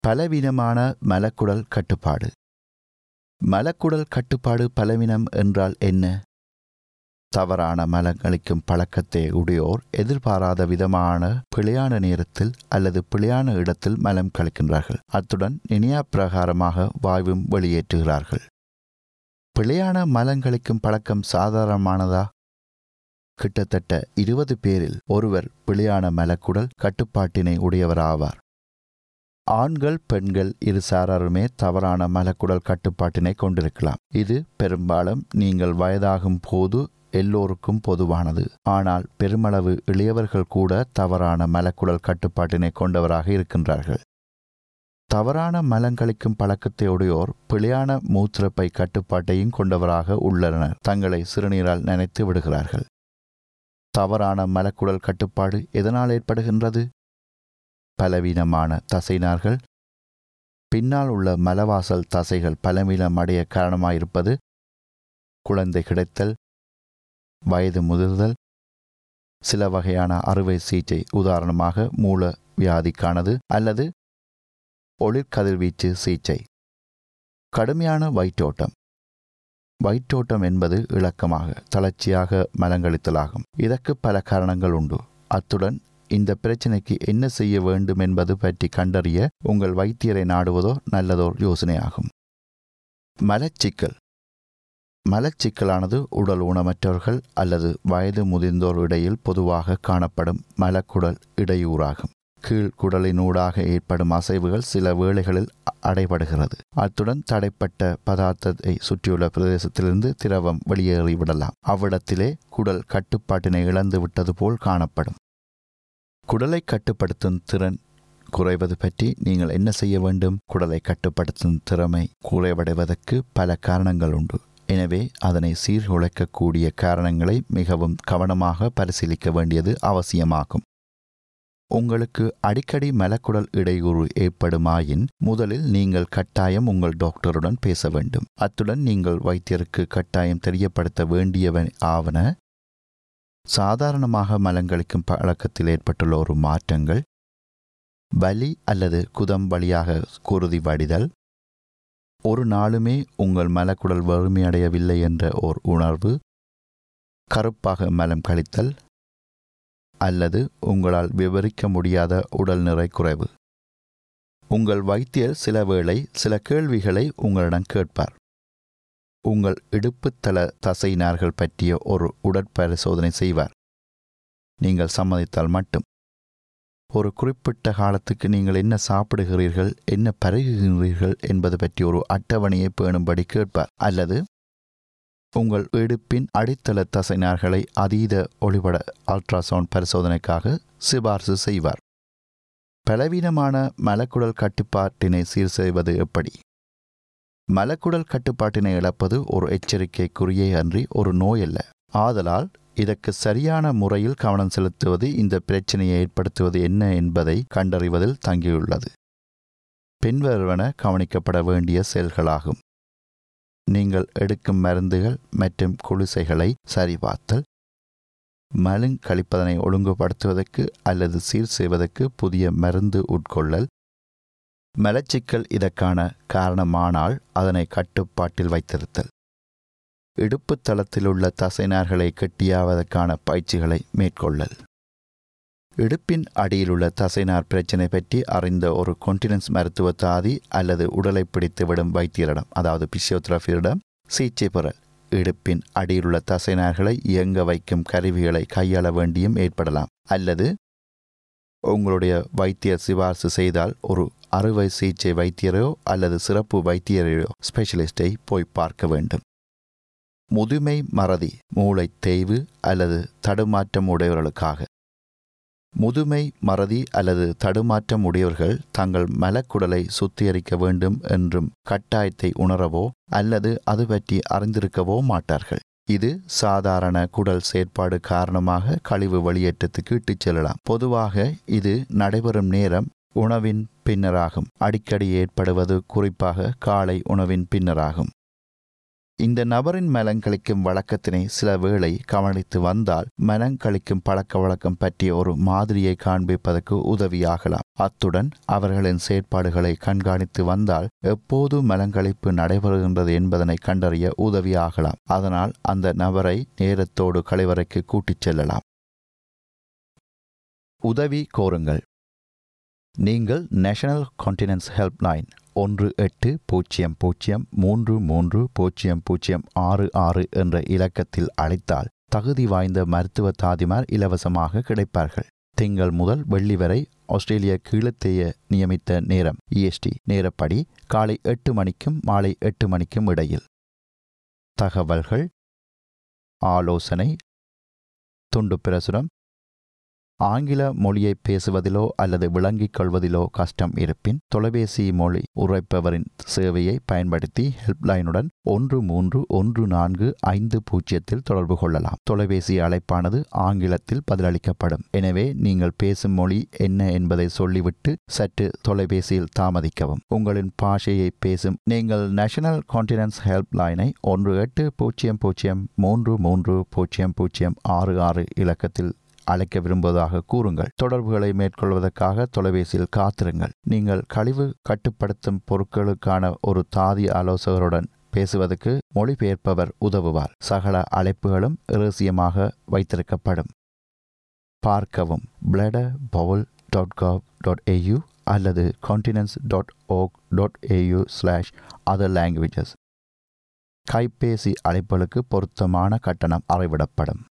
பலவீனமான மலக்குடல் கட்டுப்பாடு மலக்குடல் கட்டுப்பாடு பலவீனம் என்றால் என்ன தவறான மலங்களிக்கும் பழக்கத்தை உடையோர் எதிர்பாராத விதமான பிழையான நேரத்தில் அல்லது பிழையான இடத்தில் மலம் கழிக்கின்றார்கள் அத்துடன் நினையா பிரகாரமாக வாய்வும் வெளியேற்றுகிறார்கள் பிழையான மலங்களிக்கும் பழக்கம் சாதாரணமானதா கிட்டத்தட்ட இருபது பேரில் ஒருவர் பிழையான மலக்குடல் கட்டுப்பாட்டினை உடையவராவார் ஆண்கள் பெண்கள் இரு சாராருமே தவறான மலக்குடல் கட்டுப்பாட்டினை கொண்டிருக்கலாம் இது பெரும்பாலும் நீங்கள் வயதாகும் போது எல்லோருக்கும் பொதுவானது ஆனால் பெருமளவு இளையவர்கள் கூட தவறான மலக்குடல் கட்டுப்பாட்டினை கொண்டவராக இருக்கின்றார்கள் தவறான மலங்களிக்கும் பழக்கத்தை உடையோர் பிழையான மூத்திரப்பை கட்டுப்பாட்டையும் கொண்டவராக உள்ளனர் தங்களை சிறுநீரால் நினைத்து விடுகிறார்கள் தவறான மலக்குடல் கட்டுப்பாடு எதனால் ஏற்படுகின்றது பலவீனமான தசைநார்கள் பின்னால் உள்ள மலவாசல் தசைகள் பலவீனம் அடைய காரணமாயிருப்பது குழந்தை கிடைத்தல் வயது முதிர்தல் சில வகையான அறுவை சிகிச்சை உதாரணமாக மூல வியாதிக்கானது அல்லது ஒளிர்கதிர்வீச்சு சிகிச்சை கடுமையான வயிற்றோட்டம் வயிற்றோட்டம் என்பது இலக்கமாக தளர்ச்சியாக மலங்களித்தலாகும் இதற்கு பல காரணங்கள் உண்டு அத்துடன் இந்த பிரச்சனைக்கு என்ன செய்ய வேண்டும் என்பது பற்றி கண்டறிய உங்கள் வைத்தியரை நாடுவதோ நல்லதோர் யோசனையாகும் மலச்சிக்கல் மலச்சிக்கலானது உடல் ஊனமற்றவர்கள் அல்லது வயது முதிர்ந்தோர் இடையில் பொதுவாக காணப்படும் மலக்குடல் இடையூறாகும் கீழ் குடலினூடாக ஏற்படும் அசைவுகள் சில வேளைகளில் அடைபடுகிறது அத்துடன் தடைப்பட்ட பதார்த்தத்தை சுற்றியுள்ள பிரதேசத்திலிருந்து திரவம் வெளியேறிவிடலாம் அவ்விடத்திலே குடல் கட்டுப்பாட்டினை இழந்து விட்டது போல் காணப்படும் குடலை கட்டுப்படுத்தும் திறன் குறைவது பற்றி நீங்கள் என்ன செய்ய வேண்டும் குடலை கட்டுப்படுத்தும் திறமை குறைவடைவதற்கு பல காரணங்கள் உண்டு எனவே அதனை சீர்குலைக்கக்கூடிய காரணங்களை மிகவும் கவனமாக பரிசீலிக்க வேண்டியது அவசியமாகும் உங்களுக்கு அடிக்கடி மலக்குடல் இடையூறு ஏற்படுமாயின் முதலில் நீங்கள் கட்டாயம் உங்கள் டாக்டருடன் பேச வேண்டும் அத்துடன் நீங்கள் வைத்தியருக்கு கட்டாயம் தெரியப்படுத்த வேண்டியவன் ஆவன சாதாரணமாக மலங்களிக்கும் பழக்கத்தில் ஏற்பட்டுள்ள ஒரு மாற்றங்கள் வலி அல்லது குதம் வழியாக குருதி வடிதல் ஒரு நாளுமே உங்கள் மலக்குடல் வறுமையடையவில்லை என்ற ஓர் உணர்வு கருப்பாக மலம் கழித்தல் அல்லது உங்களால் விவரிக்க முடியாத உடல் நிறை குறைவு உங்கள் வைத்தியர் சில வேளை சில கேள்விகளை உங்களிடம் கேட்பார் உங்கள் இடுப்புத்தள தசைநார்கள் பற்றிய ஒரு உடற்பரிசோதனை செய்வார் நீங்கள் சம்மதித்தால் மட்டும் ஒரு குறிப்பிட்ட காலத்துக்கு நீங்கள் என்ன சாப்பிடுகிறீர்கள் என்ன பருகுகிறீர்கள் என்பது பற்றி ஒரு அட்டவணையை பேணும்படி கேட்பார் அல்லது உங்கள் இடுப்பின் அடித்தள தசைநார்களை அதீத ஒளிபட அல்ட்ராசவுண்ட் பரிசோதனைக்காக சிபார்சு செய்வார் பலவீனமான மலக்குடல் கட்டுப்பாட்டினை சீர் செய்வது எப்படி மலக்குடல் கட்டுப்பாட்டினை இழப்பது ஒரு எச்சரிக்கைக்குறியே அன்றி ஒரு நோய் அல்ல ஆதலால் இதற்கு சரியான முறையில் கவனம் செலுத்துவது இந்த பிரச்சனையை ஏற்படுத்துவது என்ன என்பதை கண்டறிவதில் தங்கியுள்ளது பின்வருவன கவனிக்கப்பட வேண்டிய செயல்களாகும் நீங்கள் எடுக்கும் மருந்துகள் மற்றும் குளிசைகளை சரிபார்த்தல் மலுங் கழிப்பதனை ஒழுங்குபடுத்துவதற்கு அல்லது சீர் செய்வதற்கு புதிய மருந்து உட்கொள்ளல் மலச்சிக்கல் இதற்கான காரணமானால் அதனை கட்டுப்பாட்டில் வைத்திருத்தல் இடுப்பு தளத்திலுள்ள தசைநார்களை கெட்டியாவதற்கான பயிற்சிகளை மேற்கொள்ளல் இடுப்பின் அடியிலுள்ள தசைநார் பிரச்சினை பற்றி அறிந்த ஒரு கொன்டினன்ஸ் மருத்துவ தாதி அல்லது உடலை பிடித்து விடும் வைத்தியரிடம் அதாவது பிசியோதெரபியிடம் சிகிச்சை பெறல் இடுப்பின் அடியிலுள்ள தசைநார்களை இயங்க வைக்கும் கருவிகளை கையாள வேண்டியும் ஏற்படலாம் அல்லது உங்களுடைய வைத்தியர் சிபார்சு செய்தால் ஒரு அறுவை சிகிச்சை வைத்தியரையோ அல்லது சிறப்பு வைத்தியரையோ ஸ்பெஷலிஸ்டை போய் பார்க்க வேண்டும் முதுமை மறதி மூளை தேய்வு அல்லது தடுமாற்றம் உடையவர்களுக்காக முதுமை மறதி அல்லது தடுமாற்றம் உடையவர்கள் தங்கள் மலக்குடலை சுத்திகரிக்க வேண்டும் என்றும் கட்டாயத்தை உணரவோ அல்லது அது பற்றி அறிந்திருக்கவோ மாட்டார்கள் இது சாதாரண குடல் செயற்பாடு காரணமாக கழிவு வெளியேற்றத்துக்கு இட்டுச் செல்லலாம் பொதுவாக இது நடைபெறும் நேரம் உணவின் பின்னராகும் அடிக்கடி ஏற்படுவது குறிப்பாக காலை உணவின் பின்னராகும் இந்த நபரின் மலங்களிக்கும் வழக்கத்தினை சில வேளை கவனித்து வந்தால் மனங்களிக்கும் பழக்க வழக்கம் பற்றிய ஒரு மாதிரியை காண்பிப்பதற்கு உதவியாகலாம் அத்துடன் அவர்களின் செயற்பாடுகளை கண்காணித்து வந்தால் எப்போது மலங்களிப்பு நடைபெறுகின்றது என்பதனை கண்டறிய உதவியாகலாம் அதனால் அந்த நபரை நேரத்தோடு கழிவறைக்கு கூட்டிச் செல்லலாம் உதவி கோருங்கள் நீங்கள் நேஷனல் கான்டினன்ஸ் ஹெல்ப்லைன் ஒன்று எட்டு பூஜ்ஜியம் பூஜ்ஜியம் மூன்று மூன்று பூஜ்ஜியம் பூஜ்ஜியம் ஆறு ஆறு என்ற இலக்கத்தில் அழைத்தால் தகுதி வாய்ந்த மருத்துவ தாதிமார் இலவசமாக கிடைப்பார்கள் திங்கள் முதல் வெள்ளி வரை ஆஸ்திரேலிய கீழத்தேய நியமித்த நேரம் இஎஸ்டி நேரப்படி காலை எட்டு மணிக்கும் மாலை எட்டு மணிக்கும் இடையில் தகவல்கள் ஆலோசனை துண்டு பிரசுரம் ஆங்கில மொழியை பேசுவதிலோ அல்லது விளங்கிக் கொள்வதிலோ கஷ்டம் இருப்பின் தொலைபேசி மொழி உரைப்பவரின் சேவையை பயன்படுத்தி ஹெல்ப்லைனுடன் ஒன்று மூன்று ஒன்று நான்கு ஐந்து பூஜ்ஜியத்தில் தொடர்பு கொள்ளலாம் தொலைபேசி அழைப்பானது ஆங்கிலத்தில் பதிலளிக்கப்படும் எனவே நீங்கள் பேசும் மொழி என்ன என்பதை சொல்லிவிட்டு சற்று தொலைபேசியில் தாமதிக்கவும் உங்களின் பாஷையை பேசும் நீங்கள் நேஷனல் கான்டினன்ஸ் ஹெல்ப்லைனை ஒன்று எட்டு பூஜ்ஜியம் பூஜ்ஜியம் மூன்று மூன்று பூஜ்ஜியம் பூஜ்ஜியம் ஆறு ஆறு இலக்கத்தில் அழைக்க விரும்புவதாக கூறுங்கள் தொடர்புகளை மேற்கொள்வதற்காக தொலைபேசியில் காத்திருங்கள் நீங்கள் கழிவு கட்டுப்படுத்தும் பொருட்களுக்கான ஒரு தாதி ஆலோசகருடன் பேசுவதற்கு மொழிபெயர்ப்பவர் உதவுவார் சகல அழைப்புகளும் இரகசியமாக வைத்திருக்கப்படும் பார்க்கவும் bladder bowel dot gov dot AU அல்லது continence dot org dot AU slash other languages கைபேசி அழைப்புகளுக்கு பொருத்தமான கட்டணம் அறைவிடப்படும்